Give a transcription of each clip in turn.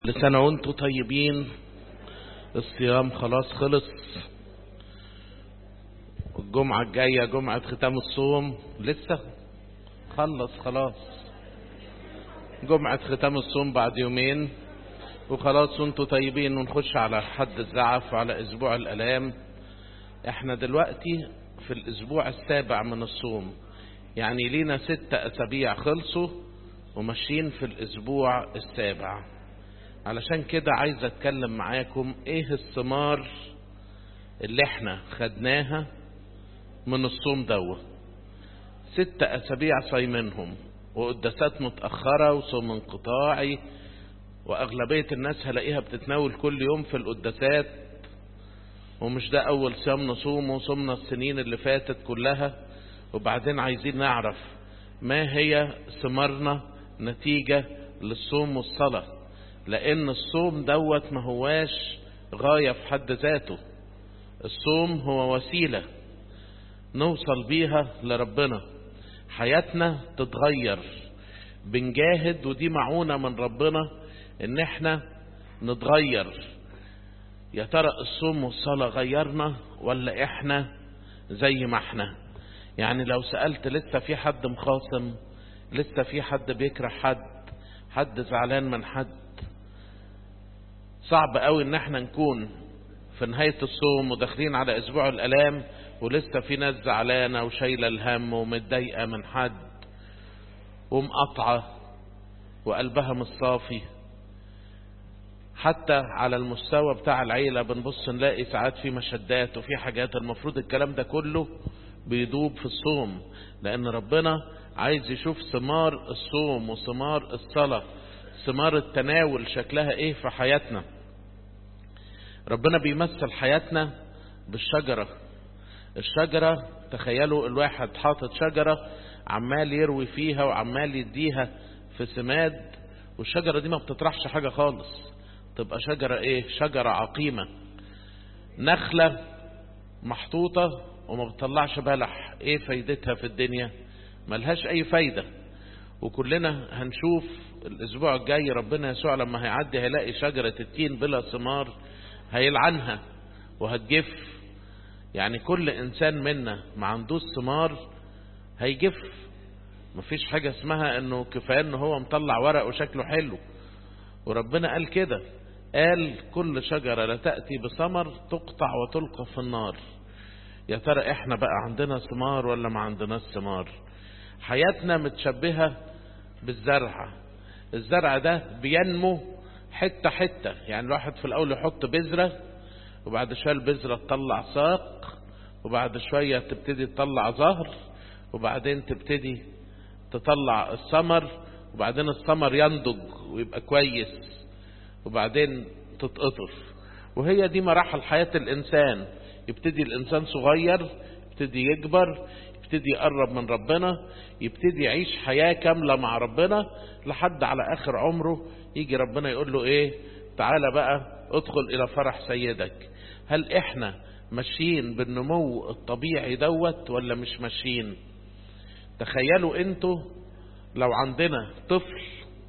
لسنة وانتم طيبين الصيام خلاص خلص الجمعة الجاية جمعة ختام الصوم لسه خلص خلاص جمعة ختام الصوم بعد يومين وخلاص وانتم طيبين ونخش على حد الزعف وعلى اسبوع الالام احنا دلوقتي في الاسبوع السابع من الصوم يعني لينا ست اسابيع خلصوا وماشيين في الاسبوع السابع علشان كده عايز اتكلم معاكم ايه الثمار اللي احنا خدناها من الصوم دوت ست اسابيع صايمينهم وقداسات متأخرة وصوم انقطاعي واغلبية الناس هلاقيها بتتناول كل يوم في القداسات ومش ده اول صيام نصومه صمنا السنين اللي فاتت كلها وبعدين عايزين نعرف ما هي ثمارنا نتيجة للصوم والصلاة لان الصوم دوت ما هواش غاية في حد ذاته الصوم هو وسيلة نوصل بيها لربنا حياتنا تتغير بنجاهد ودي معونة من ربنا ان احنا نتغير يا ترى الصوم والصلاة غيرنا ولا احنا زي ما احنا يعني لو سألت لسه في حد مخاصم لسه في حد بيكره حد حد زعلان من حد صعب قوي ان احنا نكون في نهاية الصوم وداخلين على اسبوع الالام ولسه في ناس زعلانة وشايلة الهم ومتضايقة من حد ومقطعة وقلبها مش صافي حتى على المستوى بتاع العيلة بنبص نلاقي ساعات في مشدات وفي حاجات المفروض الكلام ده كله بيدوب في الصوم لان ربنا عايز يشوف ثمار الصوم وثمار الصلاة ثمار التناول شكلها ايه في حياتنا ربنا بيمثل حياتنا بالشجرة الشجرة تخيلوا الواحد حاطط شجرة عمال يروي فيها وعمال يديها في سماد والشجرة دي ما بتطرحش حاجة خالص تبقى شجرة ايه شجرة عقيمة نخلة محطوطة وما بتطلعش بلح ايه فايدتها في الدنيا ملهاش اي فايدة وكلنا هنشوف الاسبوع الجاي ربنا يسوع لما هيعدي هيلاقي شجرة التين بلا ثمار هيلعنها وهتجف يعني كل انسان منا ما عندوش ثمار هيجف مفيش حاجة اسمها انه كفاية انه هو مطلع ورق وشكله حلو وربنا قال كده قال كل شجرة لا تأتي بثمر تقطع وتلقى في النار يا ترى احنا بقى عندنا ثمار ولا ما عندناش ثمار حياتنا متشبهة بالزرع الزرع ده بينمو حتة حتة يعني الواحد في الأول يحط بذرة وبعد شوية البذرة تطلع ساق وبعد شوية تبتدي تطلع زهر وبعدين تبتدي تطلع الثمر وبعدين الثمر ينضج ويبقى كويس وبعدين تتقطف وهي دي مراحل حياة الإنسان يبتدي الإنسان صغير يبتدي يكبر يبتدي يقرب من ربنا يبتدي يعيش حياة كاملة مع ربنا لحد على آخر عمره يجي ربنا يقول له إيه تعالى بقى ادخل إلى فرح سيدك هل إحنا ماشيين بالنمو الطبيعي دوت ولا مش ماشيين تخيلوا انتوا لو عندنا طفل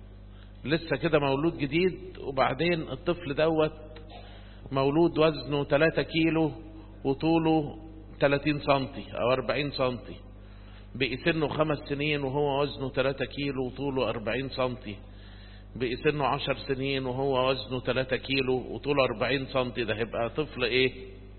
لسه كده مولود جديد وبعدين الطفل دوت مولود وزنه 3 كيلو وطوله 30 سنتي او 40 سنتي بقي سنه خمس سنين وهو وزنه 3 كيلو وطوله 40 سنتي بقي سنه 10 سنين وهو وزنه 3 كيلو وطوله 40 سنتي ده هيبقى طفل ايه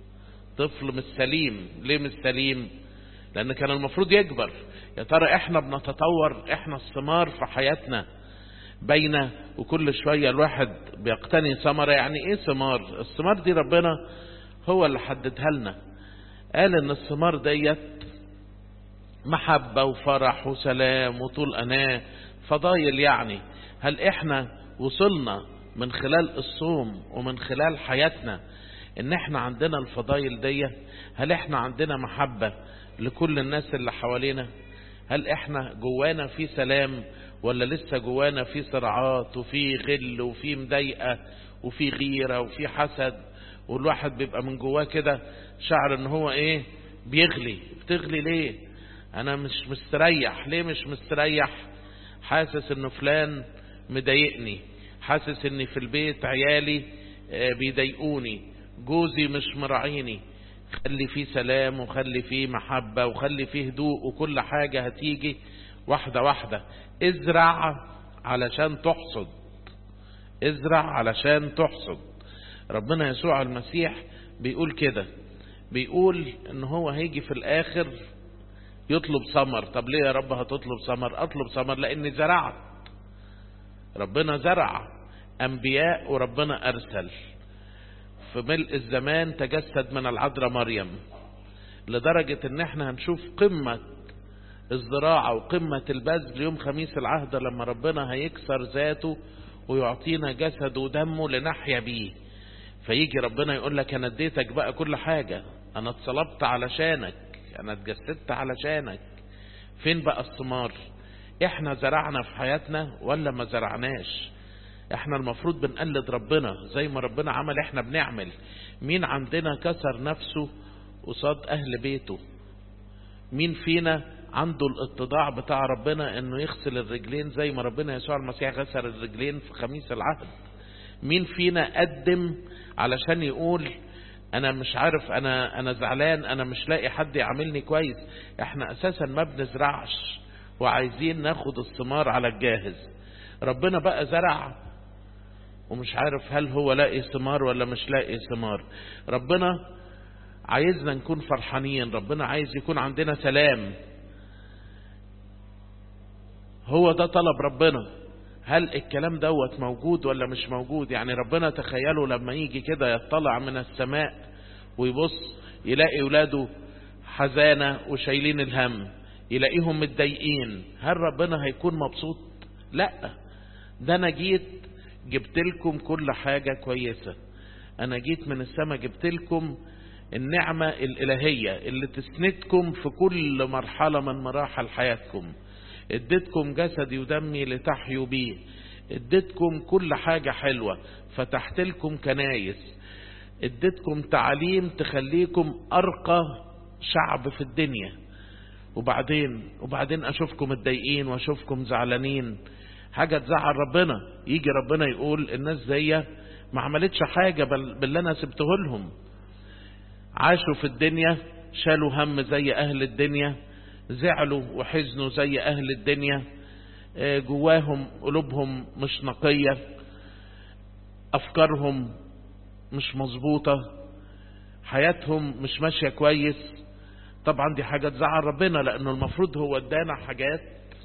طفل مش سليم ليه مش سليم لان كان المفروض يكبر يا ترى احنا بنتطور احنا الثمار في حياتنا بين وكل شوية الواحد بيقتني ثمرة يعني ايه ثمار الثمار دي ربنا هو اللي حددها لنا قال ان الثمار ديت محبة وفرح وسلام وطول أناة فضايل يعني هل احنا وصلنا من خلال الصوم ومن خلال حياتنا ان احنا عندنا الفضايل دي هل احنا عندنا محبة لكل الناس اللي حوالينا هل احنا جوانا في سلام ولا لسه جوانا في صراعات وفي غل وفي مضايقة وفي غيرة وفي حسد والواحد بيبقى من جواه كده شعر ان هو ايه بيغلي بتغلي ليه انا مش مستريح ليه مش مستريح حاسس ان فلان مضايقني حاسس اني في البيت عيالي بيضايقوني جوزي مش مراعيني خلي فيه سلام وخلي فيه محبة وخلي فيه هدوء وكل حاجة هتيجي واحدة واحدة ازرع علشان تحصد ازرع علشان تحصد ربنا يسوع المسيح بيقول كده بيقول ان هو هيجي في الاخر يطلب ثمر طب ليه يا رب هتطلب ثمر اطلب ثمر لاني زرعت ربنا زرع انبياء وربنا ارسل في ملء الزمان تجسد من العذراء مريم لدرجة ان احنا هنشوف قمة الزراعة وقمة البذل يوم خميس العهد لما ربنا هيكسر ذاته ويعطينا جسد ودمه لنحيا بيه فيجي ربنا يقول لك انا اديتك بقى كل حاجة انا اتصلبت علشانك انا اتجسدت علشانك فين بقى الثمار احنا زرعنا في حياتنا ولا ما زرعناش احنا المفروض بنقلد ربنا زي ما ربنا عمل احنا بنعمل مين عندنا كسر نفسه قصاد اهل بيته مين فينا عنده الاتضاع بتاع ربنا انه يغسل الرجلين زي ما ربنا يسوع المسيح غسل الرجلين في خميس العهد مين فينا قدم علشان يقول انا مش عارف انا انا زعلان انا مش لاقي حد يعاملني كويس احنا اساسا ما بنزرعش وعايزين ناخد الثمار على الجاهز ربنا بقى زرع ومش عارف هل هو لاقي ثمار ولا مش لاقي ثمار ربنا عايزنا نكون فرحانين ربنا عايز يكون عندنا سلام هو ده طلب ربنا هل الكلام دوت موجود ولا مش موجود يعني ربنا تخيلوا لما يجي كده يطلع من السماء ويبص يلاقي ولاده حزانة وشايلين الهم يلاقيهم متضايقين هل ربنا هيكون مبسوط لا ده انا جيت جبت لكم كل حاجة كويسة انا جيت من السماء جبت لكم النعمة الالهية اللي تسندكم في كل مرحلة من مراحل حياتكم اديتكم جسدي ودمي لتحيوا بيه اديتكم كل حاجة حلوة فتحت لكم كنايس اديتكم تعليم تخليكم ارقى شعب في الدنيا وبعدين وبعدين اشوفكم متضايقين واشوفكم زعلانين حاجة تزعل ربنا يجي ربنا يقول الناس زي ما عملتش حاجة باللي انا سبته لهم عاشوا في الدنيا شالوا هم زي اهل الدنيا زعلوا وحزنوا زي اهل الدنيا جواهم قلوبهم مش نقية افكارهم مش مظبوطة حياتهم مش ماشية كويس طبعا دي حاجة تزعل ربنا لانه المفروض هو ادانا حاجات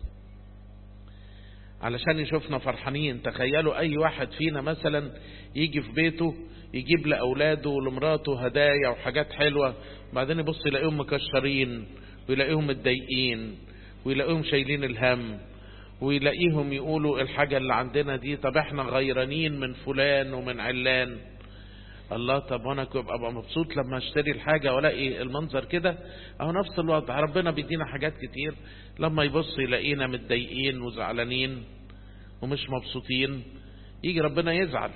علشان يشوفنا فرحانين تخيلوا اي واحد فينا مثلا يجي في بيته يجيب لأولاده ولمراته هدايا وحاجات حلوة بعدين يبص يلاقيهم مكشرين ويلاقيهم متضايقين ويلاقيهم شايلين الهم ويلاقيهم يقولوا الحاجة اللي عندنا دي طب احنا غيرانين من فلان ومن علان الله طب وانا ابقى مبسوط لما اشتري الحاجة والاقي المنظر كده اهو نفس الوضع ربنا بيدينا حاجات كتير لما يبص يلاقينا متضايقين وزعلانين ومش مبسوطين يجي ربنا يزعل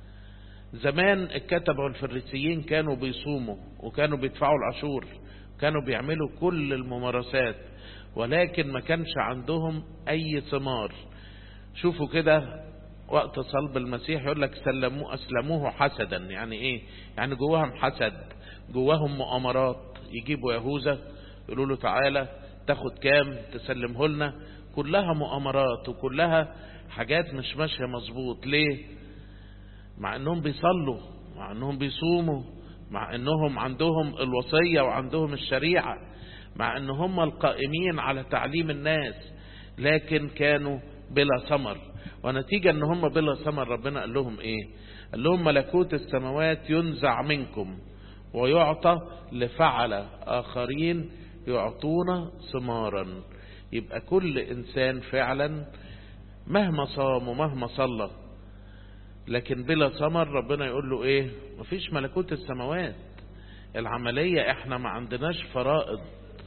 زمان الكتبة والفريسيين كانوا بيصوموا وكانوا بيدفعوا العشور كانوا بيعملوا كل الممارسات ولكن ما كانش عندهم اي ثمار شوفوا كده وقت صلب المسيح يقول لك سلموه اسلموه حسدا يعني ايه يعني جواهم حسد جواهم مؤامرات يجيبوا يهوذا يقولوا له تعالى تاخد كام تسلمه لنا كلها مؤامرات وكلها حاجات مش ماشيه مظبوط ليه مع انهم بيصلوا مع انهم بيصوموا مع انهم عندهم الوصيه وعندهم الشريعه مع ان هم القائمين على تعليم الناس لكن كانوا بلا ثمر ونتيجة ان هم بلا ثمر ربنا قال لهم ايه قال لهم ملكوت السماوات ينزع منكم ويعطى لفعل اخرين يعطون ثمارا يبقى كل انسان فعلا مهما صام ومهما صلى لكن بلا ثمر ربنا يقول له ايه مفيش ملكوت السماوات العملية احنا ما عندناش فرائض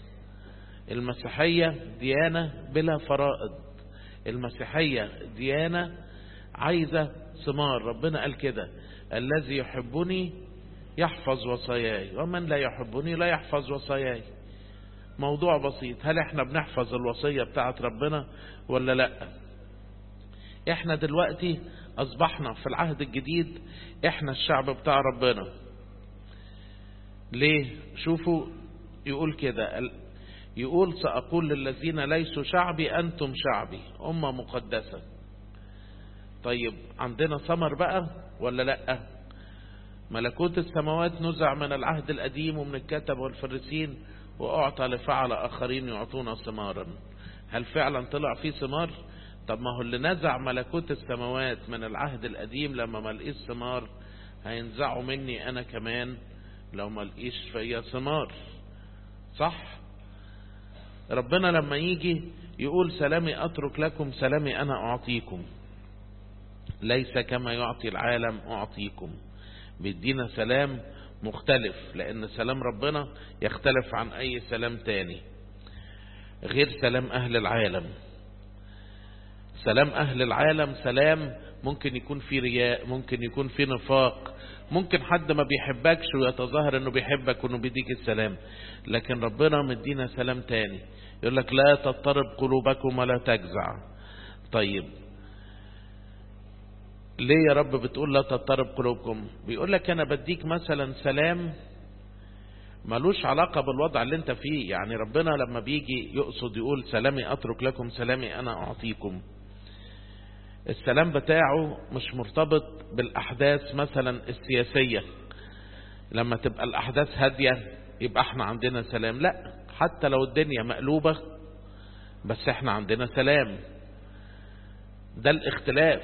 المسيحية ديانة بلا فرائض المسيحية ديانة عايزة ثمار ربنا قال كده الذي يحبني يحفظ وصاياي ومن لا يحبني لا يحفظ وصاياي موضوع بسيط هل احنا بنحفظ الوصية بتاعت ربنا ولا لا احنا دلوقتي أصبحنا في العهد الجديد إحنا الشعب بتاع ربنا ليه شوفوا يقول كده يقول سأقول للذين ليسوا شعبي أنتم شعبي أمة مقدسة طيب عندنا ثمر بقى ولا لأ ملكوت السماوات نزع من العهد القديم ومن الكتب والفرسين وأعطى لفعل آخرين يعطون ثمارا هل فعلا طلع فيه ثمار طب ما هو اللي نزع ملكوت السماوات من العهد القديم لما ما لقيش ثمار هينزعوا مني أنا كمان لو ما لقيش فيا ثمار صح ربنا لما يجي يقول سلامي أترك لكم سلامي أنا أعطيكم ليس كما يعطي العالم أعطيكم بيدينا سلام مختلف لأن سلام ربنا يختلف عن أي سلام تاني غير سلام أهل العالم سلام أهل العالم سلام ممكن يكون في رياء ممكن يكون في نفاق ممكن حد ما بيحبكش ويتظاهر انه بيحبك وانه بيديك السلام لكن ربنا مدينا سلام تاني يقول لك لا تضطرب قلوبكم ولا تجزع طيب ليه يا رب بتقول لا تضطرب قلوبكم بيقول لك انا بديك مثلا سلام ملوش علاقة بالوضع اللي انت فيه يعني ربنا لما بيجي يقصد يقول سلامي اترك لكم سلامي انا اعطيكم السلام بتاعه مش مرتبط بالاحداث مثلا السياسية لما تبقى الاحداث هادية يبقى احنا عندنا سلام لا حتى لو الدنيا مقلوبة بس احنا عندنا سلام ده الاختلاف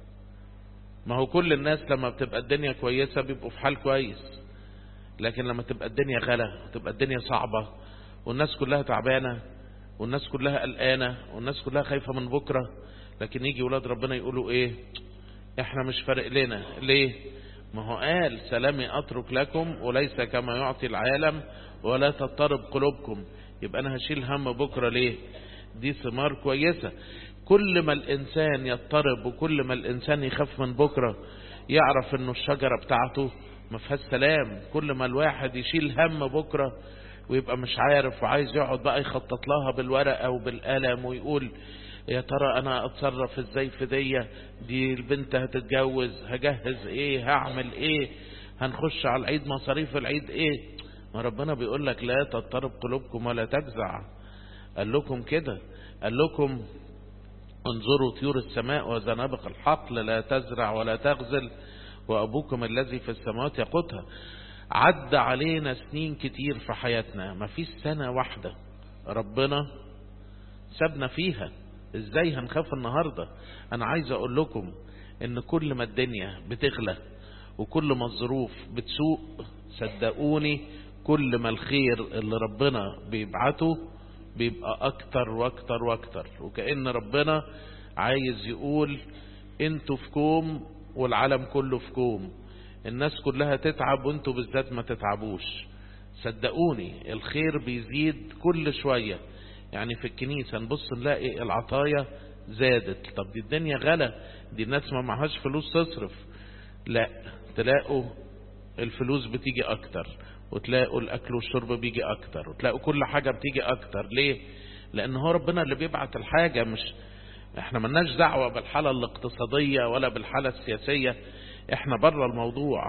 ما هو كل الناس لما بتبقى الدنيا كويسة بيبقوا في حال كويس لكن لما تبقى الدنيا غلا تبقى الدنيا صعبة والناس كلها تعبانة والناس كلها قلقانة والناس كلها خايفة من بكرة لكن يجي ولاد ربنا يقولوا ايه احنا مش فارق لنا ليه ما هو قال سلامي اترك لكم وليس كما يعطي العالم ولا تضطرب قلوبكم يبقى انا هشيل هم بكرة ليه دي ثمار كويسة كل ما الانسان يضطرب وكل ما الانسان يخاف من بكرة يعرف انه الشجرة بتاعته ما فيهاش سلام كل ما الواحد يشيل هم بكرة ويبقى مش عارف وعايز يقعد بقى يخطط لها بالورقة وبالقلم ويقول يا ترى انا اتصرف ازاي في دي دي البنت هتتجوز هجهز ايه هعمل ايه هنخش على العيد مصاريف العيد ايه ما ربنا بيقول لك لا تضطرب قلوبكم ولا تجزع قال لكم كده قال لكم انظروا طيور السماء وزنابق الحقل لا تزرع ولا تغزل وأبوكم الذي في السماوات يقوتها عدى علينا سنين كتير في حياتنا ما فيش سنة واحدة ربنا سابنا فيها ازاي هنخاف النهاردة انا عايز اقول لكم ان كل ما الدنيا بتغلى وكل ما الظروف بتسوء صدقوني كل ما الخير اللي ربنا بيبعته بيبقى اكتر واكتر واكتر وكأن ربنا عايز يقول انتوا في كوم والعالم كله في كوم الناس كلها تتعب وانتوا بالذات ما تتعبوش صدقوني الخير بيزيد كل شوية يعني في الكنيسة نبص نلاقي العطايا زادت طب دي الدنيا غلا دي الناس ما معهاش فلوس تصرف لا تلاقوا الفلوس بتيجي اكتر وتلاقوا الاكل والشرب بيجي اكتر وتلاقوا كل حاجة بتيجي اكتر ليه لان هو ربنا اللي بيبعت الحاجة مش احنا ملناش دعوة بالحالة الاقتصادية ولا بالحالة السياسية احنا بره الموضوع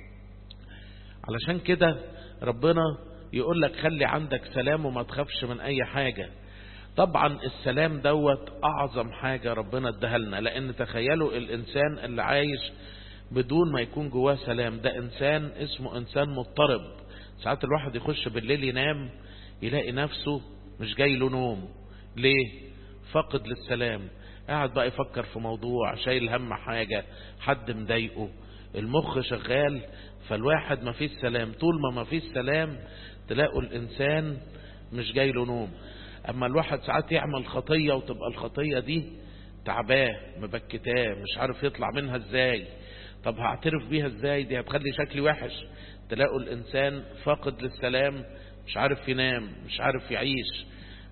علشان كده ربنا يقول لك خلي عندك سلام وما تخافش من اي حاجة طبعا السلام دوت اعظم حاجة ربنا اداها لنا لان تخيلوا الانسان اللي عايش بدون ما يكون جواه سلام ده انسان اسمه انسان مضطرب ساعات الواحد يخش بالليل ينام يلاقي نفسه مش جاي له نوم ليه فقد للسلام قاعد بقى يفكر في موضوع شايل هم حاجة حد مضايقه المخ شغال فالواحد ما فيش سلام طول ما ما فيش سلام تلاقوا الإنسان مش جاي له نوم أما الواحد ساعات يعمل خطية وتبقى الخطية دي تعباه مبكتاه مش عارف يطلع منها ازاي طب هعترف بيها ازاي دي هتخلي شكلي وحش تلاقوا الإنسان فاقد للسلام مش عارف ينام مش عارف يعيش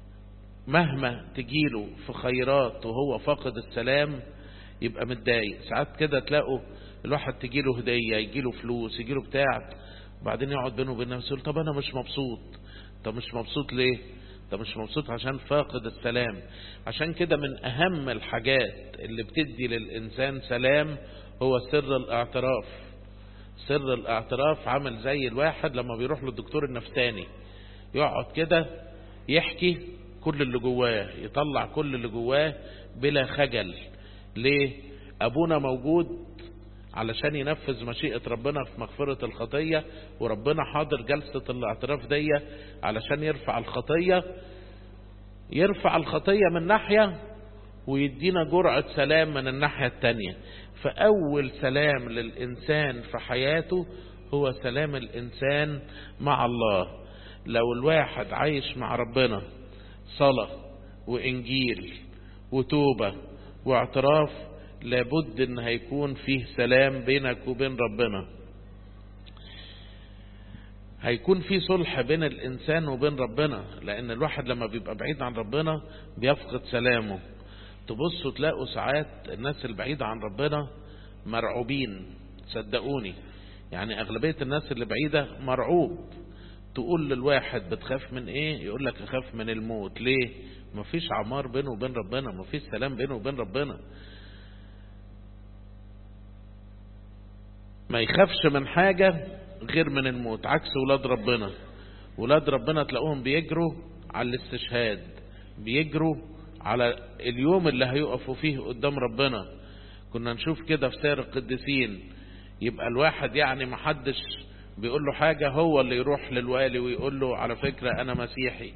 مهما تجيله في خيرات وهو فاقد السلام يبقى متضايق ساعات كده تلاقوا الواحد تجيله هدية يجيله فلوس يجيله بتاع وبعدين يقعد بينه وبين نفسه يقول طب انا مش مبسوط طب مش مبسوط ليه انت مش مبسوط عشان فاقد السلام عشان كده من اهم الحاجات اللي بتدي للانسان سلام هو سر الاعتراف سر الاعتراف عامل زي الواحد لما بيروح للدكتور النفساني يقعد كده يحكي كل اللي جواه يطلع كل اللي جواه بلا خجل ليه ابونا موجود علشان ينفذ مشيئة ربنا في مغفرة الخطية وربنا حاضر جلسة الاعتراف دي علشان يرفع الخطية يرفع الخطية من ناحية ويدينا جرعة سلام من الناحية التانية فأول سلام للإنسان في حياته هو سلام الإنسان مع الله لو الواحد عايش مع ربنا صلاة وإنجيل وتوبة واعتراف لابد ان هيكون فيه سلام بينك وبين ربنا هيكون في صلح بين الانسان وبين ربنا لان الواحد لما بيبقى بعيد عن ربنا بيفقد سلامه تبصوا تلاقوا ساعات الناس البعيدة عن ربنا مرعوبين صدقوني يعني اغلبية الناس اللي بعيدة مرعوب تقول للواحد بتخاف من ايه يقول لك اخاف من الموت ليه مفيش عمار بينه وبين ربنا مفيش سلام بينه وبين ربنا ما يخافش من حاجة غير من الموت عكس ولاد ربنا ولاد ربنا تلاقوهم بيجروا على الاستشهاد بيجروا على اليوم اللي هيقفوا فيه قدام ربنا كنا نشوف كده في سير القديسين يبقى الواحد يعني محدش بيقول له حاجة هو اللي يروح للوالي ويقول له على فكرة أنا مسيحي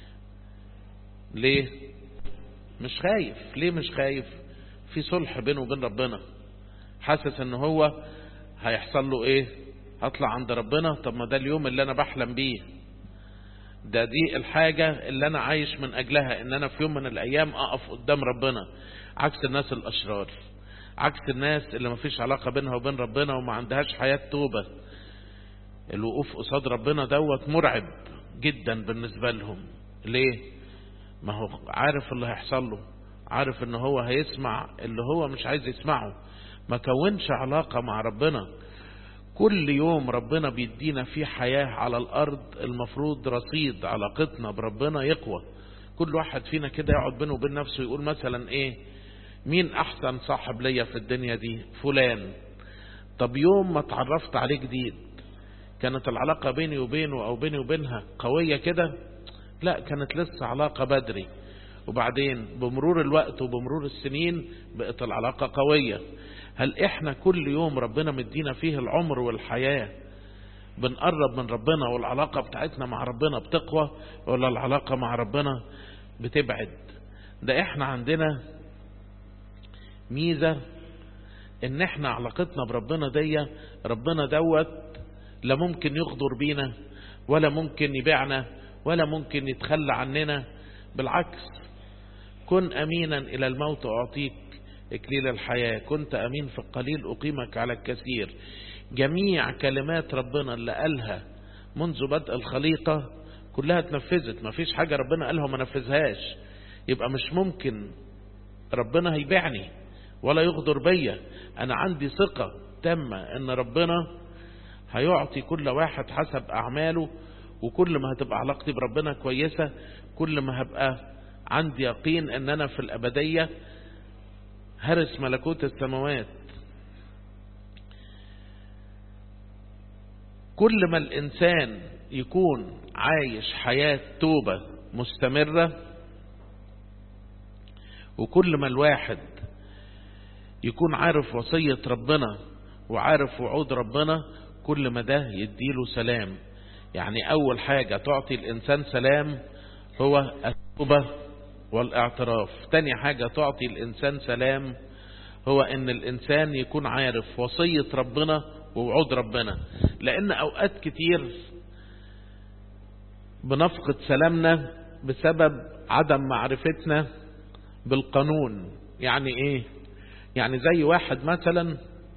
ليه مش خايف ليه مش خايف في صلح بينه وبين ربنا حاسس ان هو هيحصل له ايه هطلع عند ربنا طب ما ده اليوم اللي انا بحلم بيه ده دي الحاجة اللي انا عايش من اجلها ان انا في يوم من الايام اقف قدام ربنا عكس الناس الاشرار عكس الناس اللي ما فيش علاقة بينها وبين ربنا وما عندهاش حياة توبة الوقوف قصاد ربنا دوت مرعب جدا بالنسبة لهم ليه ما هو عارف اللي هيحصل له عارف ان هو هيسمع اللي هو مش عايز يسمعه ما كونش علاقة مع ربنا كل يوم ربنا بيدينا فيه حياة على الأرض المفروض رصيد علاقتنا بربنا يقوى كل واحد فينا كده يقعد بينه وبين نفسه يقول مثلا ايه مين احسن صاحب ليا في الدنيا دي فلان طب يوم ما اتعرفت عليه جديد كانت العلاقة بيني وبينه او بيني وبينها قوية كده لا كانت لسه علاقة بدري وبعدين بمرور الوقت وبمرور السنين بقت العلاقة قوية هل احنا كل يوم ربنا مدينا فيه العمر والحياة بنقرب من ربنا والعلاقة بتاعتنا مع ربنا بتقوى ولا العلاقة مع ربنا بتبعد ده احنا عندنا ميزة ان احنا علاقتنا بربنا دي ربنا دوت لا ممكن يغدر بينا ولا ممكن يبيعنا ولا ممكن يتخلى عننا بالعكس كن امينا الى الموت اعطيك اكليل الحياة كنت امين في القليل اقيمك على الكثير جميع كلمات ربنا اللي قالها منذ بدء الخليقة كلها اتنفذت ما فيش حاجة ربنا قالها وما نفذهاش يبقى مش ممكن ربنا هيبيعني ولا يغدر بيا انا عندي ثقة تامة ان ربنا هيعطي كل واحد حسب اعماله وكل ما هتبقى علاقتي بربنا كويسة كل ما هبقى عندي يقين ان انا في الابدية هرس ملكوت السماوات كل ما الانسان يكون عايش حياة توبة مستمرة وكل ما الواحد يكون عارف وصية ربنا وعارف وعود ربنا كل ما ده يديله سلام يعني اول حاجة تعطي الانسان سلام هو التوبة والاعتراف تاني حاجة تعطي الانسان سلام هو ان الانسان يكون عارف وصية ربنا ووعود ربنا لان اوقات كتير بنفقد سلامنا بسبب عدم معرفتنا بالقانون يعني ايه يعني زي واحد مثلا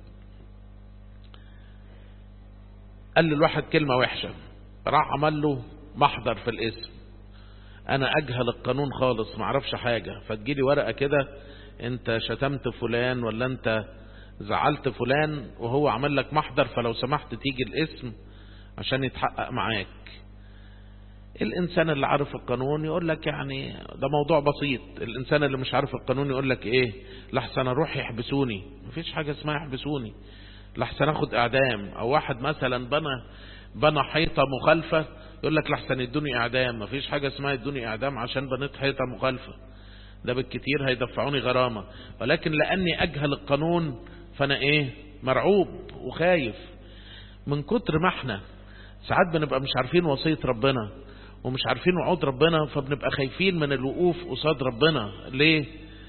قال للواحد كلمة وحشة راح عمل له محضر في الاسم انا اجهل القانون خالص معرفش حاجة فتجيلي ورقة كده انت شتمت فلان ولا انت زعلت فلان وهو عمل لك محضر فلو سمحت تيجي الاسم عشان يتحقق معاك الإنسان اللي عارف القانون يقول لك يعني ده موضوع بسيط الإنسان اللي مش عارف القانون يقول لك إيه لحسن أروح يحبسوني مفيش حاجة اسمها يحبسوني لحسن أخد إعدام أو واحد مثلا بنى بنى حيطة مخالفة يقول لك لحسن يدوني إعدام مفيش حاجة اسمها يدوني إعدام عشان بنيت حيطة مخالفة ده بالكتير هيدفعوني غرامة ولكن لأني أجهل القانون فأنا إيه مرعوب وخايف من كتر ما احنا ساعات بنبقى مش عارفين وصية ربنا ومش عارفين وعود ربنا فبنبقى خايفين من الوقوف قصاد ربنا ليه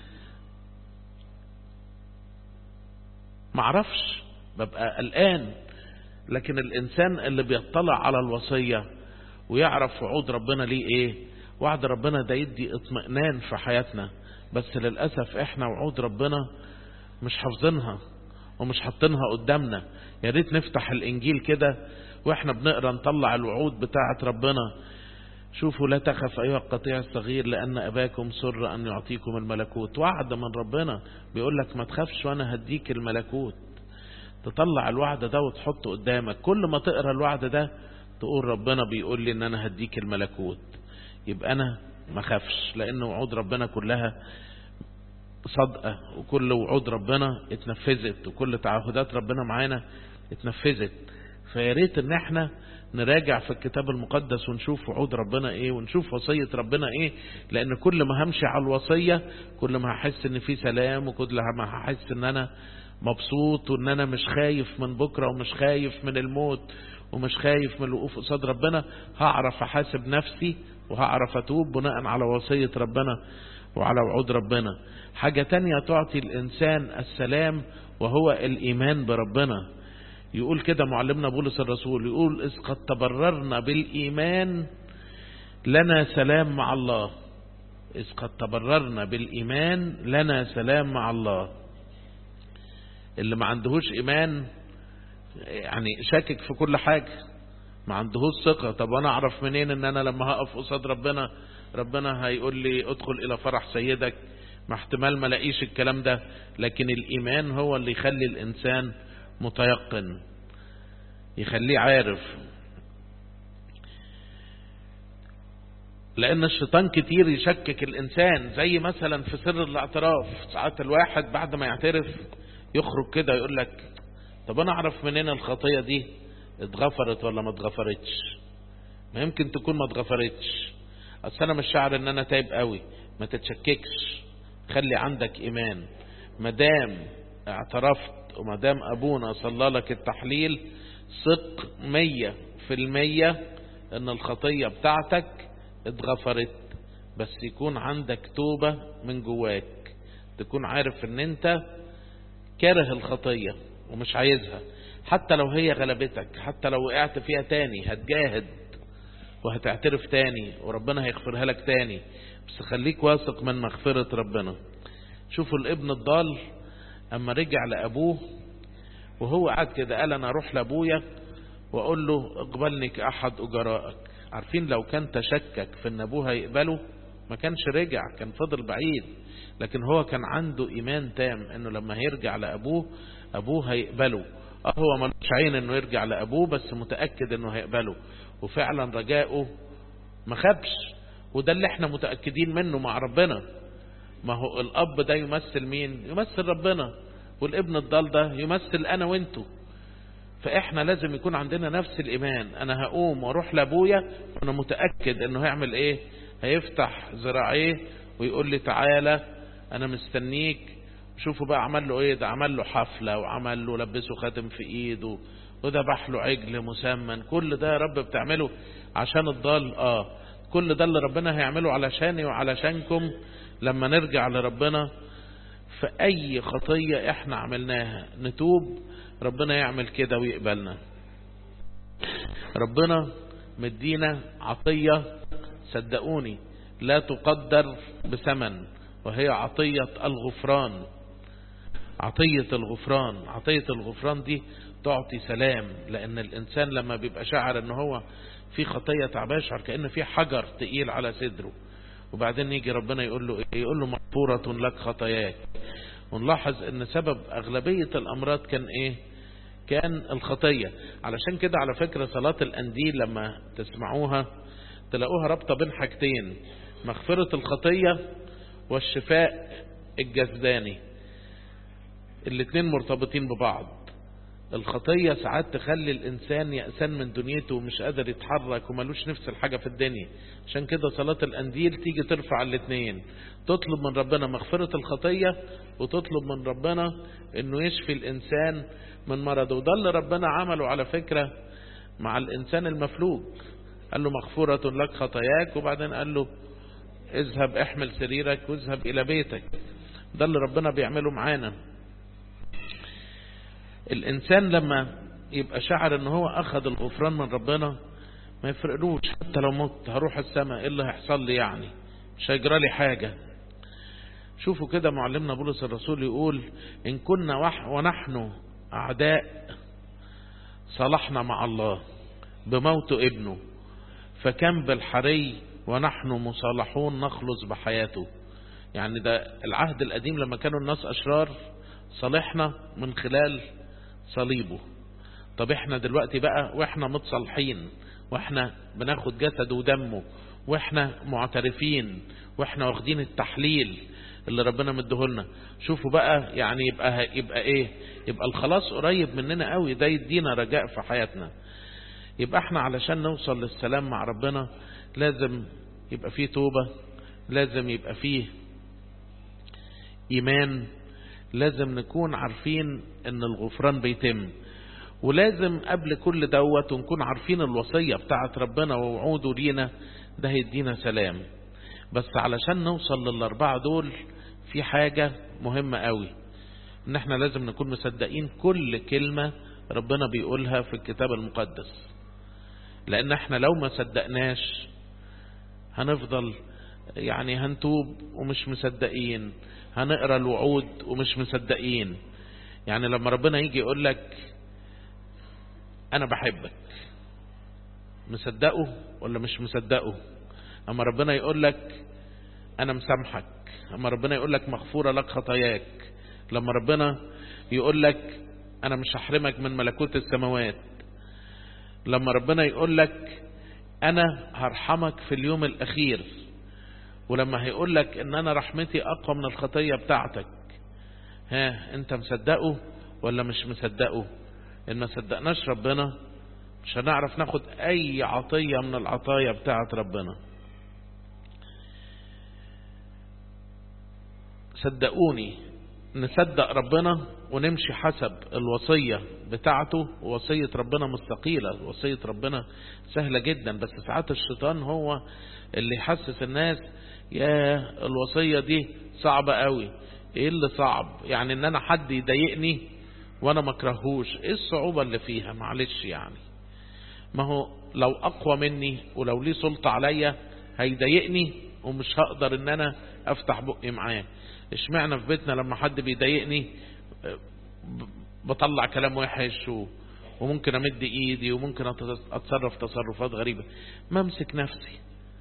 معرفش ببقى قلقان لكن الإنسان اللي بيطلع على الوصية ويعرف وعود ربنا ليه ايه وعد ربنا ده يدي اطمئنان في حياتنا بس للأسف احنا وعود ربنا مش حافظينها ومش حاطينها قدامنا يا ريت نفتح الانجيل كده واحنا بنقرا نطلع الوعود بتاعه ربنا شوفوا لا تخف ايها القطيع الصغير لان اباكم سر ان يعطيكم الملكوت وعد من ربنا بيقول لك ما تخافش وانا هديك الملكوت تطلع الوعد ده وتحطه قدامك كل ما تقرا الوعد ده تقول ربنا بيقول لي ان انا هديك الملكوت يبقى انا ما خافش لان وعود ربنا كلها صادقة وكل وعود ربنا اتنفذت وكل تعهدات ربنا معانا اتنفذت فيا ريت ان احنا نراجع في الكتاب المقدس ونشوف وعود ربنا ايه ونشوف وصية ربنا ايه لان كل ما همشي على الوصية كل ما هحس ان في سلام وكل ما هحس ان انا مبسوط وان انا مش خايف من بكرة ومش خايف من الموت ومش خايف من الوقوف قصاد ربنا هعرف احاسب نفسي وهعرف اتوب بناء على وصية ربنا وعلى وعود ربنا حاجة تانية تعطي الإنسان السلام وهو الإيمان بربنا يقول كده معلمنا بولس الرسول يقول إذ قد تبررنا بالإيمان لنا سلام مع الله إذ قد تبررنا بالإيمان لنا سلام مع الله اللي ما عندهوش إيمان يعني شاكك في كل حاجة ما عندهوش ثقة طب أنا أعرف منين إن أنا لما هقف قصاد ربنا ربنا هيقول لي ادخل إلى فرح سيدك ما احتمال ما لاقيش الكلام ده لكن الإيمان هو اللي يخلي الإنسان متيقن يخليه عارف لأن الشيطان كتير يشكك الإنسان زي مثلا في سر الاعتراف ساعات الواحد بعد ما يعترف يخرج كده يقول لك طب أنا أعرف منين الخطية دي اتغفرت ولا ما اتغفرتش ما يمكن تكون ما اتغفرتش أصل أنا مش شعر إن أنا تايب قوي ما تتشككش خلي عندك إيمان مدام اعترفت ومدام أبونا صلى لك التحليل ثق مية في المية ان الخطية بتاعتك اتغفرت بس يكون عندك توبة من جواك تكون عارف ان انت كاره الخطية ومش عايزها حتى لو هي غلبتك حتى لو وقعت فيها تاني هتجاهد وهتعترف تاني وربنا هيغفرها لك تاني بس خليك واثق من مغفرة ربنا شوفوا الابن الضال اما رجع لابوه وهو قاعد كده قال انا اروح لابويا واقول له اقبلني كاحد اجرائك عارفين لو كان تشكك في ان ابوه هيقبله ما كانش رجع كان فضل بعيد لكن هو كان عنده ايمان تام انه لما هيرجع لابوه ابوه هيقبله اه هو ملوش عين انه يرجع لابوه بس متاكد انه هيقبله وفعلا رجاؤه ما خبش وده اللي احنا متاكدين منه مع ربنا ما هو الاب ده يمثل مين يمثل ربنا والابن الضال ده يمثل انا وانتو فاحنا لازم يكون عندنا نفس الايمان انا هقوم واروح لابويا وانا متاكد انه هيعمل ايه هيفتح ذراعيه ويقول لي تعالى انا مستنيك شوفوا بقى عمل له ايه ده عمل له حفله وعمل له لبسه خاتم في ايده وذبح له عجل مسمن كل ده يا رب بتعمله عشان الضال اه كل ده اللي ربنا هيعمله علشاني وعلشانكم لما نرجع لربنا في اي خطية احنا عملناها نتوب ربنا يعمل كده ويقبلنا ربنا مدينا عطية صدقوني لا تقدر بثمن وهي عطية الغفران عطية الغفران عطية الغفران دي تعطي سلام لان الانسان لما بيبقى شعر ان هو في خطية تعبان يشعر كأن في حجر تقيل على صدره وبعدين يجي ربنا يقول له ايه يقول له مغفورة لك خطاياك ونلاحظ ان سبب اغلبية الامراض كان ايه كان الخطية علشان كده على فكرة صلاة الانديل لما تسمعوها تلاقوها رابطة بين حاجتين مغفرة الخطية والشفاء الجسداني الاتنين مرتبطين ببعض الخطية ساعات تخلي الإنسان يأسان من دنيته ومش قادر يتحرك وملوش نفس الحاجة في الدنيا عشان كده صلاة الأنديل تيجي ترفع الاتنين تطلب من ربنا مغفرة الخطية وتطلب من ربنا انه يشفي الإنسان من مرضه وده اللي ربنا عمله على فكرة مع الإنسان المفلوج قال له مغفورة لك خطاياك وبعدين قال له اذهب احمل سريرك واذهب إلى بيتك ده اللي ربنا بيعمله معانا الإنسان لما يبقى شعر ان هو أخذ الغفران من ربنا ما يفرقلوش حتى لو مت هروح السماء ايه اللي هيحصل لي يعني مش هيجرى لي حاجة شوفوا كده معلمنا بولس الرسول يقول إن كنا وح ونحن أعداء صلحنا مع الله بموت ابنه فكم بالحري ونحن مصالحون نخلص بحياته يعني ده العهد القديم لما كانوا الناس أشرار صالحنا من خلال صليبه طب احنا دلوقتي بقى واحنا متصالحين واحنا بناخد جسده ودمه واحنا معترفين واحنا واخدين التحليل اللي ربنا مديهولنا شوفوا بقى يعني يبقى يبقى ايه يبقى الخلاص قريب مننا قوي ده يدينا رجاء في حياتنا يبقى احنا علشان نوصل للسلام مع ربنا لازم يبقى فيه توبة لازم يبقى فيه ايمان لازم نكون عارفين ان الغفران بيتم ولازم قبل كل دوت ونكون عارفين الوصية بتاعت ربنا ووعوده لينا ده هيدينا سلام بس علشان نوصل للأربعة دول في حاجة مهمة قوي ان احنا لازم نكون مصدقين كل كلمة ربنا بيقولها في الكتاب المقدس لان احنا لو ما صدقناش هنفضل يعني هنتوب ومش مصدقين هنقرا الوعود ومش مصدقين يعني لما ربنا يجي يقول لك انا بحبك مصدقه ولا مش مصدقه اما ربنا يقول لك انا مسامحك اما ربنا يقول لك مغفوره لك خطاياك لما ربنا يقول لك انا مش هحرمك من ملكوت السماوات لما ربنا يقول لك انا هرحمك في اليوم الاخير ولما هيقول لك ان انا رحمتي اقوى من الخطيه بتاعتك ها انت مصدقه ولا مش مصدقه ان ما صدقناش ربنا مش هنعرف ناخد اي عطيه من العطايا بتاعت ربنا صدقوني نصدق ربنا ونمشي حسب الوصية بتاعته ووصية ربنا مستقيلة وصية ربنا سهلة جدا بس ساعات الشيطان هو اللي يحسس الناس يا الوصية دي صعبة قوي ايه اللي صعب يعني ان انا حد يضايقني وانا مكرهوش ايه الصعوبة اللي فيها معلش يعني ما هو لو اقوى مني ولو ليه سلطة عليا هيضايقني ومش هقدر ان انا افتح بقي معاه اشمعنى في بيتنا لما حد بيضايقني بطلع كلام وحش و... وممكن امد ايدي وممكن اتصرف تصرفات غريبة ما امسك نفسي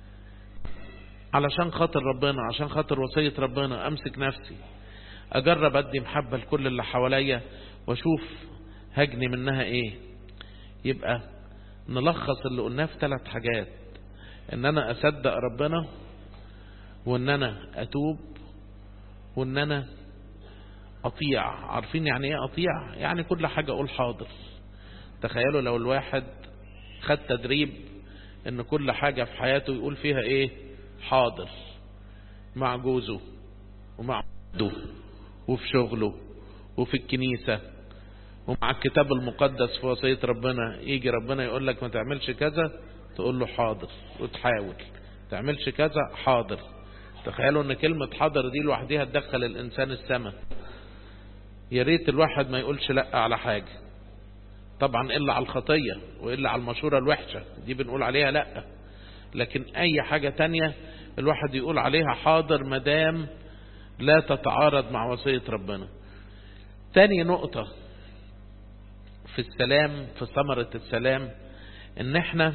علشان خاطر ربنا عشان خاطر وصية ربنا امسك نفسي اجرب ادي محبة لكل اللي حواليا واشوف هجني منها ايه يبقى نلخص اللي قلناه في ثلاث حاجات ان انا اصدق ربنا وان انا اتوب وان انا اطيع عارفين يعني ايه اطيع يعني كل حاجة اقول حاضر تخيلوا لو الواحد خد تدريب ان كل حاجة في حياته يقول فيها ايه حاضر مع جوزه ومع عبده وفي شغله وفي الكنيسة ومع الكتاب المقدس في وصية ربنا يجي ربنا يقول لك ما تعملش كذا تقول له حاضر وتحاول تعملش كذا حاضر تخيلوا ان كلمة حاضر دي لوحدها تدخل الانسان السماء يا ريت الواحد ما يقولش لا على حاجة طبعا الا على الخطية والا على المشورة الوحشة دي بنقول عليها لا لكن اي حاجة تانية الواحد يقول عليها حاضر مدام لا تتعارض مع وصية ربنا تاني نقطة في السلام في ثمرة السلام ان احنا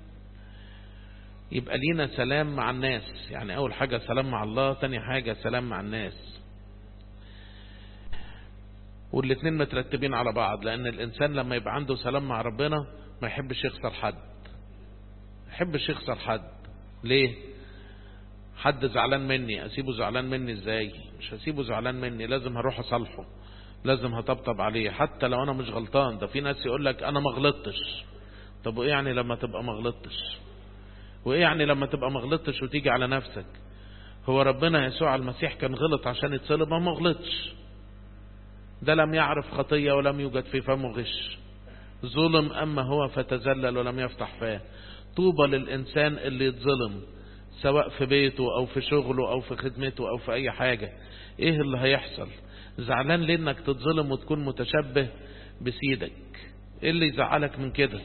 يبقى لينا سلام مع الناس يعني اول حاجة سلام مع الله تاني حاجة سلام مع الناس والاتنين مترتبين على بعض لان الانسان لما يبقى عنده سلام مع ربنا ما يحبش يخسر حد ما يحبش يخسر حد ليه حد زعلان مني اسيبه زعلان مني ازاي مش هسيبه زعلان مني لازم هروح اصالحه لازم هطبطب عليه حتى لو انا مش غلطان ده في ناس يقول لك انا ما غلطتش طب وايه يعني لما تبقى ما غلطتش وايه يعني لما تبقى ما غلطتش وتيجي على نفسك هو ربنا يسوع المسيح كان غلط عشان يتصلب ما غلطش ده لم يعرف خطية ولم يوجد في فمه غش ظلم أما هو فتزلل ولم يفتح فاه طوبى للإنسان اللي يتظلم سواء في بيته أو في شغله أو في خدمته أو في أي حاجة إيه اللي هيحصل زعلان ليه انك تتظلم وتكون متشبه بسيدك ايه اللي يزعلك من كده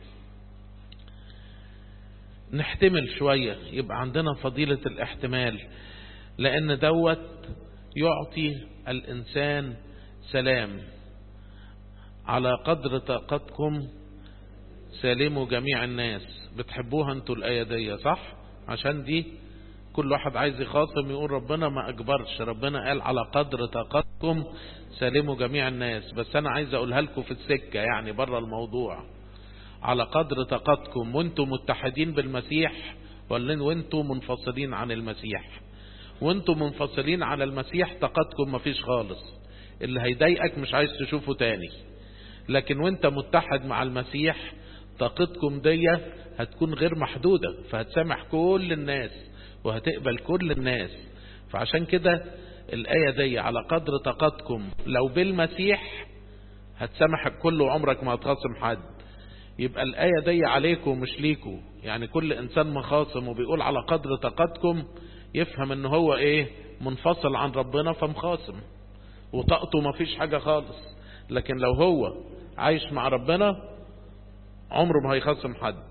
نحتمل شوية يبقى عندنا فضيلة الاحتمال لان دوت يعطي الانسان سلام على قدر طاقتكم سالموا جميع الناس بتحبوها انتوا الآية دي صح عشان دي كل واحد عايز يخاصم يقول ربنا ما أجبرش ربنا قال على قدر طاقتكم سالموا جميع الناس بس أنا عايز أقولها لكم في السكة يعني بره الموضوع على قدر طاقتكم وانتم متحدين بالمسيح ولا وانتم منفصلين عن المسيح وانتم منفصلين على المسيح طاقتكم مفيش خالص اللي هيضايقك مش عايز تشوفه تاني لكن وانت متحد مع المسيح طاقتكم دي هتكون غير محدودة فهتسامح كل الناس وهتقبل كل الناس فعشان كده الآية دي على قدر طاقتكم لو بالمسيح هتسامح الكل وعمرك ما هتخاصم حد يبقى الآية دي عليكم مش ليكم يعني كل إنسان مخاصم وبيقول على قدر طاقتكم يفهم ان هو ايه منفصل عن ربنا فمخاصم وطاقته ما فيش حاجة خالص لكن لو هو عايش مع ربنا عمره ما هيخاصم حد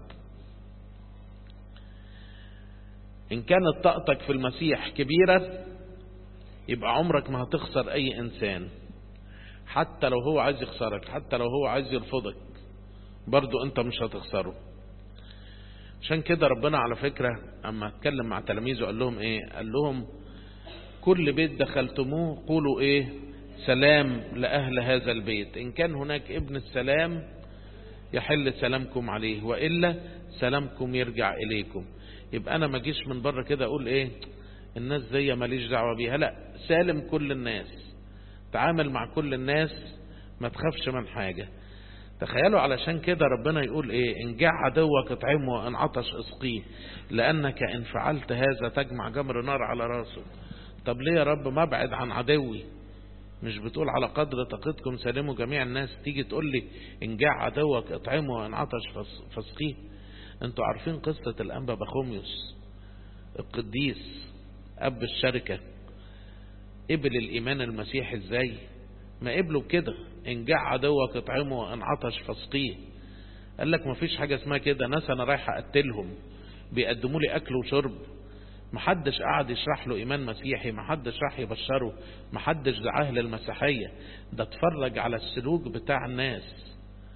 إن كانت طاقتك في المسيح كبيرة يبقى عمرك ما هتخسر أي إنسان حتى لو هو عايز يخسرك حتى لو هو عايز يرفضك برضو أنت مش هتخسره عشان كده ربنا على فكرة أما اتكلم مع تلاميذه قال لهم إيه قال لهم كل بيت دخلتموه قولوا إيه سلام لأهل هذا البيت إن كان هناك ابن السلام يحل سلامكم عليه وإلا سلامكم يرجع إليكم يبقى أنا ما جيش من بره كده أقول إيه الناس زي ماليش دعوة بيها لا سالم كل الناس تعامل مع كل الناس ما تخافش من حاجة تخيلوا علشان كده ربنا يقول ايه ان جاع عدوك اطعمه وان عطش اسقيه لانك ان فعلت هذا تجمع جمر نار على راسه طب ليه يا رب ما ابعد عن عدوي مش بتقول على قدر طاقتكم سلموا جميع الناس تيجي تقول لي ان جاع عدوك اطعمه وان عطش فاسقيه انتوا عارفين قصة الانبا بخوميوس القديس اب الشركة قبل الايمان المسيحي ازاي ما قبلوا بكده ان جاع عدوك اطعمه وان عطش فاسقيه قال لك ما فيش حاجة اسمها كده ناس انا رايح اقتلهم بيقدموا لي اكل وشرب محدش قعد يشرح له ايمان مسيحي محدش راح يبشره محدش دعاه للمسيحية ده اتفرج على السلوك بتاع الناس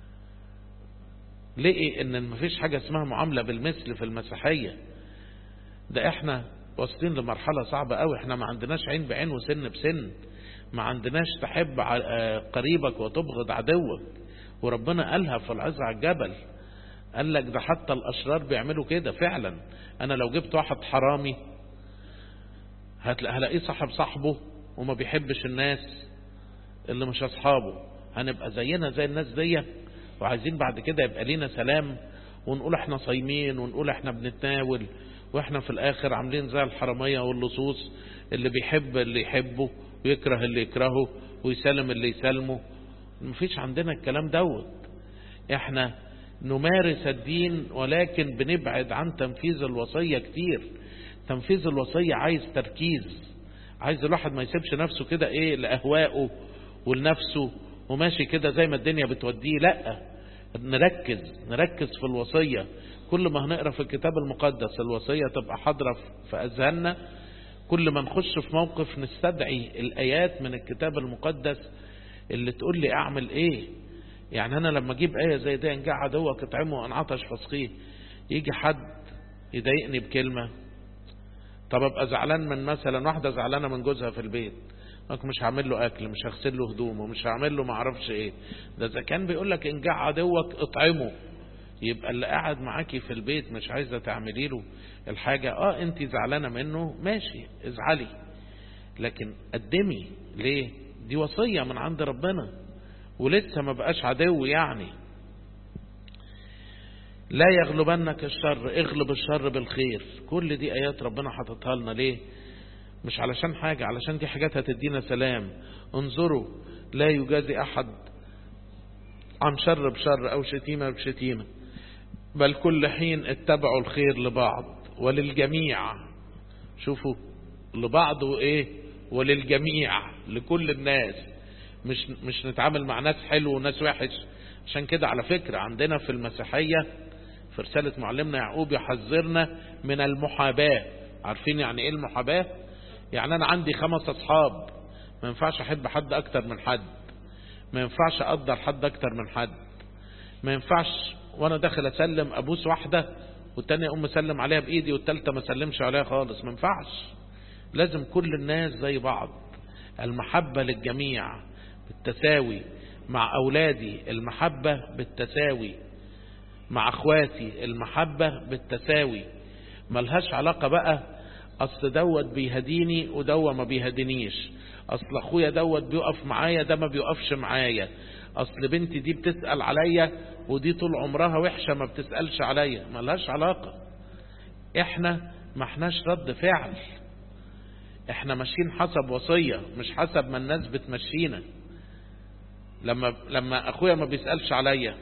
لقي ان مفيش حاجة اسمها معاملة بالمثل في المسيحية ده احنا واصلين لمرحلة صعبة قوي احنا ما عندناش عين بعين وسن بسن ما عندناش تحب قريبك وتبغض عدوك وربنا قالها في العزة على الجبل قال لك ده حتى الأشرار بيعملوا كده فعلا أنا لو جبت واحد حرامي هلاقيه صاحب صاحبه وما بيحبش الناس اللي مش أصحابه هنبقى زينا زي الناس دي وعايزين بعد كده يبقى لينا سلام ونقول احنا صايمين ونقول احنا بنتناول واحنا في الاخر عاملين زي الحرامية واللصوص اللي بيحب اللي يحبه ويكره اللي يكرهه ويسلم اللي يسلمه مفيش عندنا الكلام دوت احنا نمارس الدين ولكن بنبعد عن تنفيذ الوصية كتير تنفيذ الوصية عايز تركيز عايز الواحد ما يسيبش نفسه كده ايه لأهوائه ولنفسه وماشي كده زي ما الدنيا بتوديه لا نركز نركز في الوصية كل ما هنقرأ في الكتاب المقدس الوصية تبقى حاضرة في أذهاننا كل ما نخش في موقف نستدعي الآيات من الكتاب المقدس اللي تقول لي أعمل إيه يعني أنا لما أجيب آية زي دي إن جاء عدوك اطعمه وأن عطش فاسقيه يجي حد يضايقني بكلمة طب أبقى زعلان من مثلا واحدة زعلانة من جوزها في البيت مش هعمل له أكل مش هغسل له هدومه مش هعمل له معرفش إيه ده إذا كان بيقول لك إن جاء عدوك اطعمه يبقى اللي قاعد معاكي في البيت مش عايزة تعملي له الحاجة اه انت زعلانة منه ماشي ازعلي لكن قدمي ليه دي وصية من عند ربنا ولسه ما بقاش عدو يعني لا يغلبنك الشر اغلب الشر بالخير كل دي ايات ربنا حاططها لنا ليه مش علشان حاجة علشان دي حاجات هتدينا سلام انظروا لا يجازي احد عن شر بشر او شتيمة بشتيمة بل كل حين اتبعوا الخير لبعض وللجميع شوفوا لبعض وايه وللجميع لكل الناس مش مش نتعامل مع ناس حلو وناس وحش عشان كده على فكرة عندنا في المسيحية في رسالة معلمنا يعقوب يحذرنا من المحاباة عارفين يعني ايه المحاباة يعني انا عندي خمس اصحاب ما ينفعش احب حد اكتر من حد ما ينفعش اقدر حد اكتر من حد ما ينفعش وانا داخل اسلم ابوس واحدة والتانية اقوم اسلم عليها بايدي والتالتة ما اسلمش عليها خالص ما ينفعش لازم كل الناس زي بعض المحبة للجميع بالتساوي مع اولادي المحبة بالتساوي مع اخواتي المحبة بالتساوي ملهاش علاقة بقى اصل دوت بيهديني ودوه ما بيهدينيش اصل اخويا دوت بيقف معايا ده ما بيقفش معايا اصل بنتي دي بتسأل عليا ودي طول عمرها وحشة ما بتسألش عليا ملهاش علاقة احنا ما احناش رد فعل احنا ماشيين حسب وصية مش حسب ما الناس بتمشينا لما لما اخويا ما بيسألش عليا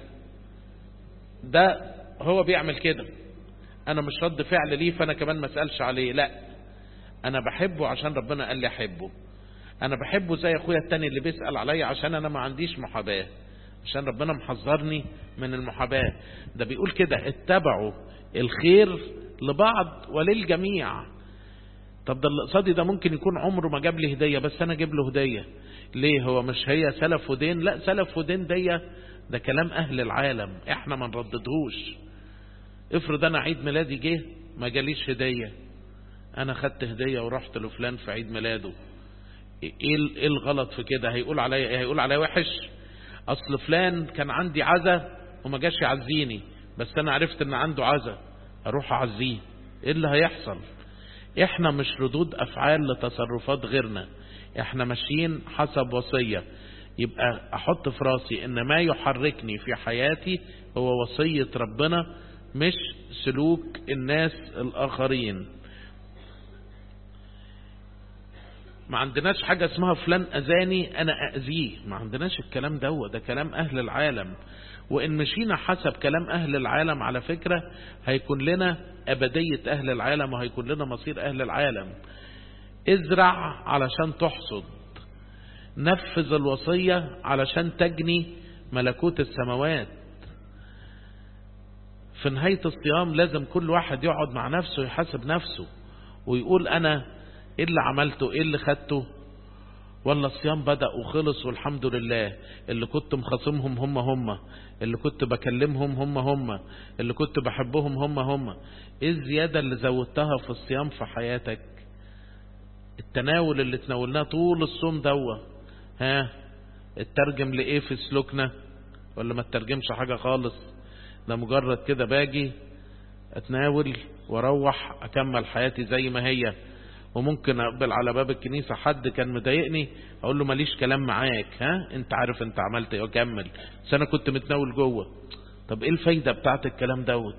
ده هو بيعمل كده انا مش رد فعل ليه فانا كمان ما اسالش عليه لا انا بحبه عشان ربنا قال لي احبه انا بحبه زي اخويا التاني اللي بيسال عليا عشان انا ما عنديش محاباه عشان ربنا محذرني من المحاباه ده بيقول كده اتبعوا الخير لبعض وللجميع طب ده اللي قصادي ده ممكن يكون عمره ما جاب لي هديه بس انا اجيب له هديه ليه هو مش هي سلف ودين لا سلف ودين دي ده كلام اهل العالم احنا ما نرددهوش افرض انا عيد ميلادي جه ما جاليش هدية انا خدت هدية ورحت لفلان في عيد ميلاده ايه الغلط في كده هيقول عليا ايه هيقول عليا وحش اصل فلان كان عندي عزا وما جاش يعزيني بس انا عرفت ان عنده عزا اروح اعزيه ايه اللي هيحصل احنا مش ردود افعال لتصرفات غيرنا احنا ماشيين حسب وصية يبقى احط في راسي ان ما يحركني في حياتي هو وصية ربنا مش سلوك الناس الآخرين ما عندناش حاجة اسمها فلان أذاني أنا أذيه ما عندناش الكلام ده ده كلام أهل العالم وإن مشينا حسب كلام أهل العالم على فكرة هيكون لنا أبدية أهل العالم وهيكون لنا مصير أهل العالم ازرع علشان تحصد نفذ الوصية علشان تجني ملكوت السماوات في نهاية الصيام لازم كل واحد يقعد مع نفسه يحاسب نفسه ويقول أنا إيه اللي عملته إيه اللي خدته ولا الصيام بدأ وخلص والحمد لله اللي كنت مخاصمهم هم هم اللي كنت بكلمهم هم هم اللي كنت بحبهم هم هم ايه الزيادة اللي زودتها في الصيام في حياتك التناول اللي تناولناه طول الصوم دوا ها الترجم لإيه في سلوكنا ولا ما ترجمش حاجة خالص ده مجرد كده باجي اتناول واروح اكمل حياتي زي ما هي وممكن اقبل على باب الكنيسة حد كان مضايقني اقول له ماليش كلام معاك ها انت عارف انت عملت ايه واكمل بس انا كنت متناول جوه طب ايه الفايدة بتاعت الكلام دوت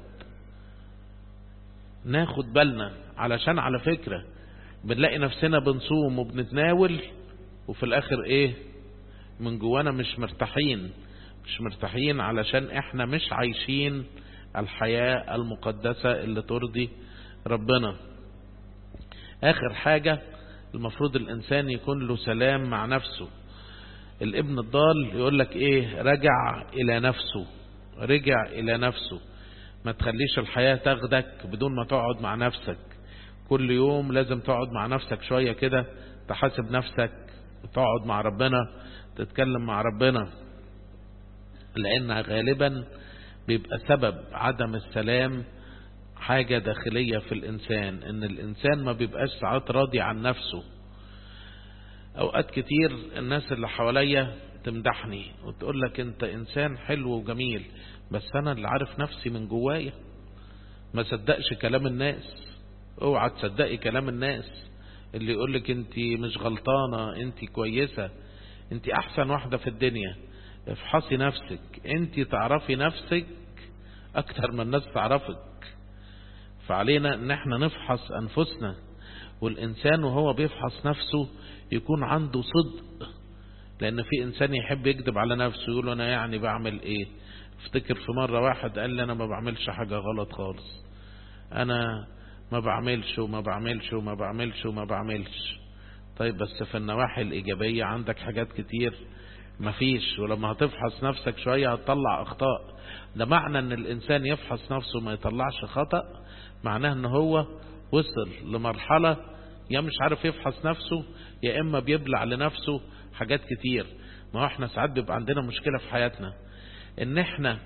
ناخد بالنا علشان على فكرة بنلاقي نفسنا بنصوم وبنتناول وفي الاخر ايه من جوانا مش مرتاحين مش مرتاحين علشان احنا مش عايشين الحياة المقدسة اللي ترضي ربنا اخر حاجة المفروض الانسان يكون له سلام مع نفسه الابن الضال يقول لك ايه رجع الى نفسه رجع الى نفسه ما تخليش الحياة تاخدك بدون ما تقعد مع نفسك كل يوم لازم تقعد مع نفسك شوية كده تحاسب نفسك تقعد مع ربنا تتكلم مع ربنا لأنها غالبا بيبقى سبب عدم السلام حاجة داخلية في الإنسان إن الإنسان ما بيبقاش ساعات راضي عن نفسه أوقات كتير الناس اللي حواليا تمدحني وتقول لك انت انسان حلو وجميل بس انا اللي عارف نفسي من جوايا ما صدقش كلام الناس اوعى تصدقي كلام الناس اللي يقول لك انت مش غلطانة انت كويسة انت احسن واحدة في الدنيا افحصي نفسك انت تعرفي نفسك اكتر من الناس تعرفك فعلينا ان احنا نفحص انفسنا والانسان وهو بيفحص نفسه يكون عنده صدق لان في انسان يحب يكذب على نفسه يقول انا يعني بعمل ايه افتكر في مرة واحد قال لي انا ما بعملش حاجة غلط خالص انا ما بعملش وما بعملش وما بعملش وما بعملش طيب بس في النواحي الإيجابية عندك حاجات كتير مفيش ولما هتفحص نفسك شوية هتطلع أخطاء ده معنى أن الإنسان يفحص نفسه ما يطلعش خطأ معناه أن هو وصل لمرحلة يا مش عارف يفحص نفسه يا إما بيبلع لنفسه حاجات كتير ما هو احنا ساعات بيبقى عندنا مشكلة في حياتنا ان احنا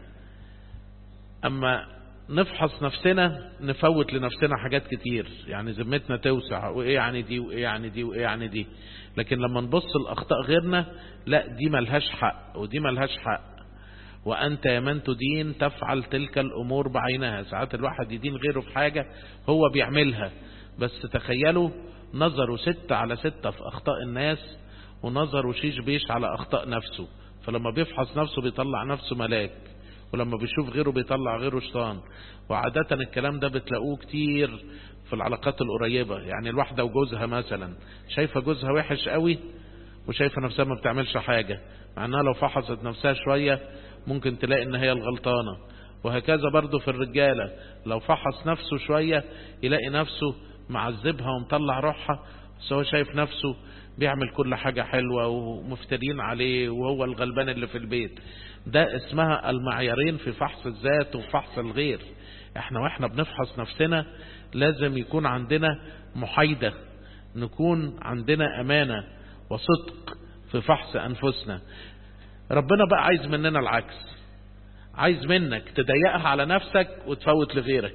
اما نفحص نفسنا نفوت لنفسنا حاجات كتير يعني ذمتنا توسع وايه يعني دي وايه يعني دي وايه يعني دي لكن لما نبص الاخطاء غيرنا لا دي ملهاش حق ودي ملهاش حق وانت يا من تدين تفعل تلك الامور بعينها ساعات الواحد يدين غيره في حاجة هو بيعملها بس تخيلوا نظروا ستة على ستة في اخطاء الناس ونظروا شيش بيش على اخطاء نفسه فلما بيفحص نفسه بيطلع نفسه ملاك ولما بيشوف غيره بيطلع غيره شيطان وعادة الكلام ده بتلاقوه كتير في العلاقات القريبة يعني الواحدة وجوزها مثلا شايفة جوزها وحش قوي وشايفة نفسها ما بتعملش حاجة مع انها لو فحصت نفسها شوية ممكن تلاقي ان هي الغلطانة وهكذا برضو في الرجالة لو فحص نفسه شوية يلاقي نفسه معذبها ومطلع روحها بس هو شايف نفسه بيعمل كل حاجة حلوة ومفترين عليه وهو الغلبان اللي في البيت ده اسمها المعيارين في فحص الذات وفحص الغير احنا واحنا بنفحص نفسنا لازم يكون عندنا محايدة نكون عندنا امانة وصدق في فحص انفسنا ربنا بقى عايز مننا العكس عايز منك تضيقها على نفسك وتفوت لغيرك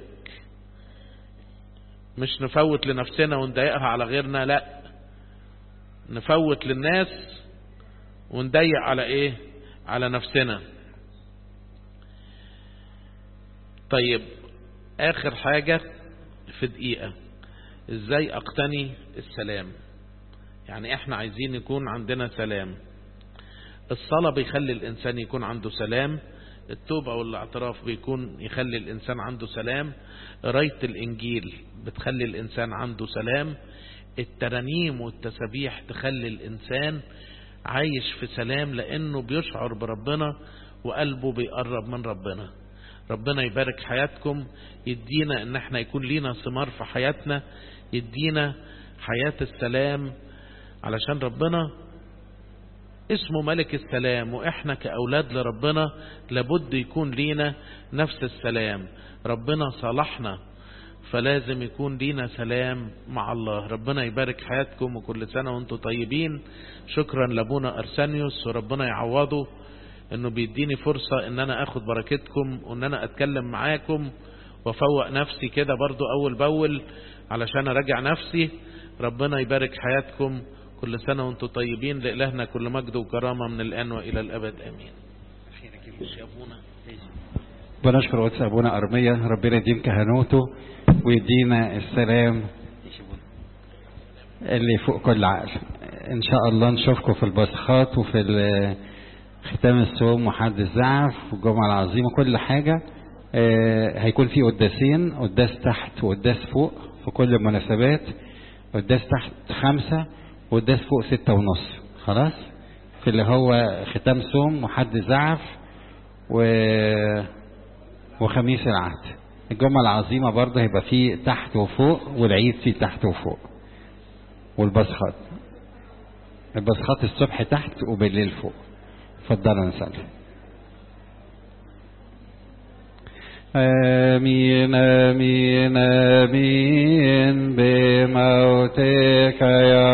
مش نفوت لنفسنا ونضيقها على غيرنا لا نفوت للناس ونضيق على ايه على نفسنا طيب اخر حاجة في دقيقة ازاي اقتني السلام يعني احنا عايزين يكون عندنا سلام الصلاة بيخلي الانسان يكون عنده سلام التوبة والاعتراف بيكون يخلي الانسان عنده سلام قراية الانجيل بتخلي الانسان عنده سلام الترانيم والتسابيح تخلي الانسان عايش في سلام لانه بيشعر بربنا وقلبه بيقرب من ربنا ربنا يبارك حياتكم يدينا ان احنا يكون لينا ثمار في حياتنا يدينا حياة السلام علشان ربنا اسمه ملك السلام واحنا كأولاد لربنا لابد يكون لينا نفس السلام ربنا صالحنا فلازم يكون لينا سلام مع الله ربنا يبارك حياتكم وكل سنة وانتم طيبين شكرا لابونا أرسانيوس وربنا يعوضه انه بيديني فرصة ان انا اخد بركتكم وان انا اتكلم معاكم وافوق نفسي كده برضو اول باول علشان اراجع نفسي ربنا يبارك حياتكم كل سنة وانتم طيبين لإلهنا كل مجد وكرامة من الآن وإلى الأبد آمين بنشكر قدس أبونا أرمية ربنا يديم كهنوته ويدينا السلام اللي فوق كل عقل إن شاء الله نشوفكم في البصخات وفي ختام الصوم وحد الزعف والجمعة العظيمة كل حاجة هيكون في قداسين قداس تحت وقداس فوق في كل المناسبات قداس تحت خمسة وقداس فوق ستة ونص خلاص في اللي هو ختام صوم وحد زعف و... وخميس العهد الجمعة العظيمة برضه هيبقى فيه تحت وفوق والعيد فيه تحت وفوق والبصخات البصخات الصبح تحت وبالليل فوق اتفضلوا نصلي آمين آمين آمين بموتك يا